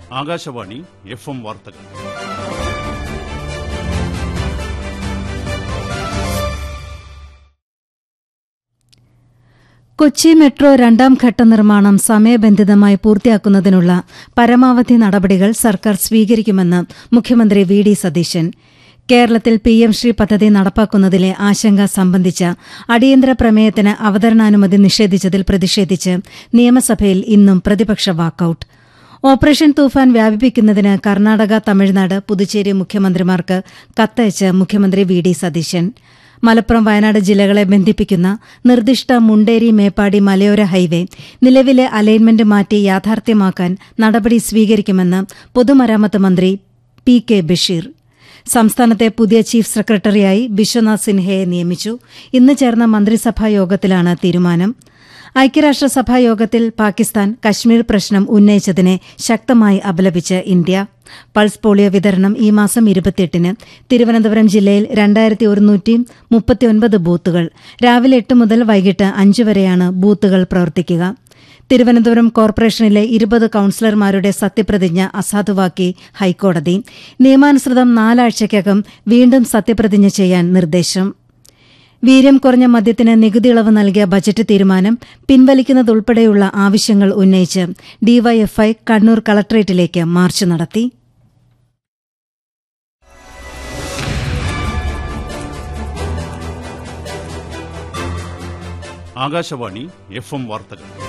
Akashvani F M വാർത്തകൾ Kochi metro രണ്ടാം ഘട്ട നിർമ്മാണം സമയബന്ധിതമായി പൂർത്തിയാക്കുന്നതിനുള്ള പരമാവധി നടപടികൾ സർക്കാർ സ്വീകരിക്കുമെന്ന് മുഖ്യമന്ത്രി വി ഡി സതീശൻ കേരളത്തിൽ പി എം ശ്രീ പദ്ധതി നടപ്പാക്കുന്നതിലെ ആശങ്ക സംബന്ധിച്ച അടിയന്തര പ്രമേയത്തിന് അവതരണാനുമതി നിഷേധിച്ചതിൽ പ്രതിഷേധിച്ച് നിയമസഭയിൽ ഇന്നും പ്രതിപക്ഷ വാക്കൌട്ട് ഓപ്പറേഷൻ തൂഫാൻ വ്യാപിപ്പിക്കുന്നതിന് കർണാടക തമിഴ്നാട് പുതുച്ചേരി മുഖ്യമന്ത്രിമാർക്ക് കത്തയച്ച് മുഖ്യമന്ത്രി വി ഡി സതീശൻ മലപ്പുറം വയനാട് ജില്ലകളെ ബന്ധിപ്പിക്കുന്ന നിർദ്ദിഷ്ട മുണ്ടേരി മേപ്പാടി മലയോര ഹൈവേ നിലവിലെ അലൈൻമെന്റ് മാറ്റി യാഥാർത്ഥ്യമാക്കാൻ നടപടി സ്വീകരിക്കുമെന്ന് പൊതുമരാമത്ത് മന്ത്രി പി കെ ബഷീർ സംസ്ഥാനത്തെ പുതിയ ചീഫ് സെക്രട്ടറിയായി ബിശ്വനാഥ് സിൻഹയെ നിയമിച്ചു ഇന്ന് ചേർന്ന മന്ത്രിസഭാ യോഗത്തിലാണ് തീരുമാനം ഐക്യരാഷ്ട്രസഭാ യോഗത്തിൽ പാകിസ്ഥാൻ കശ്മീർ പ്രശ്നം ഉന്നയിച്ചതിനെ ശക്തമായി അപലപിച്ച് ഇന്ത്യ പൾസ് പോളിയോ വിതരണം ഈ മാസം ഇരുപത്തിയെട്ടിന് തിരുവനന്തപുരം ജില്ലയിൽ രണ്ടായിരത്തി ഒരുന്നൂറ്റി മുപ്പത്തിയൊൻപത് ബൂത്തുകൾ രാവിലെ എട്ട് മുതൽ വൈകിട്ട് അഞ്ച് വരെയാണ് ബൂത്തുകൾ പ്രവർത്തിക്കുക തിരുവനന്തപുരം കോർപ്പറേഷനിലെ ഇരുപത് കൌൺസിലർമാരുടെ സത്യപ്രതിജ്ഞ അസാധുവാക്കി ഹൈക്കോടതി നിയമാനുസൃതം നാലാഴ്ചയ്ക്കകം വീണ്ടും സത്യപ്രതിജ്ഞ ചെയ്യാൻ നിർദ്ദേശം വീര്യം കുറഞ്ഞ മദ്യത്തിന് നികുതി ഇളവ് നൽകിയ ബജറ്റ് തീരുമാനം പിൻവലിക്കുന്നതുൾപ്പെടെയുള്ള ആവശ്യങ്ങൾ ഉന്നയിച്ച് ഡിവൈഎഫ്ഐ കണ്ണൂർ കളക്ടറേറ്റിലേക്ക് മാർച്ച് നടത്തി ആകാശവാണി എഫ് എം വാർത്തകൾ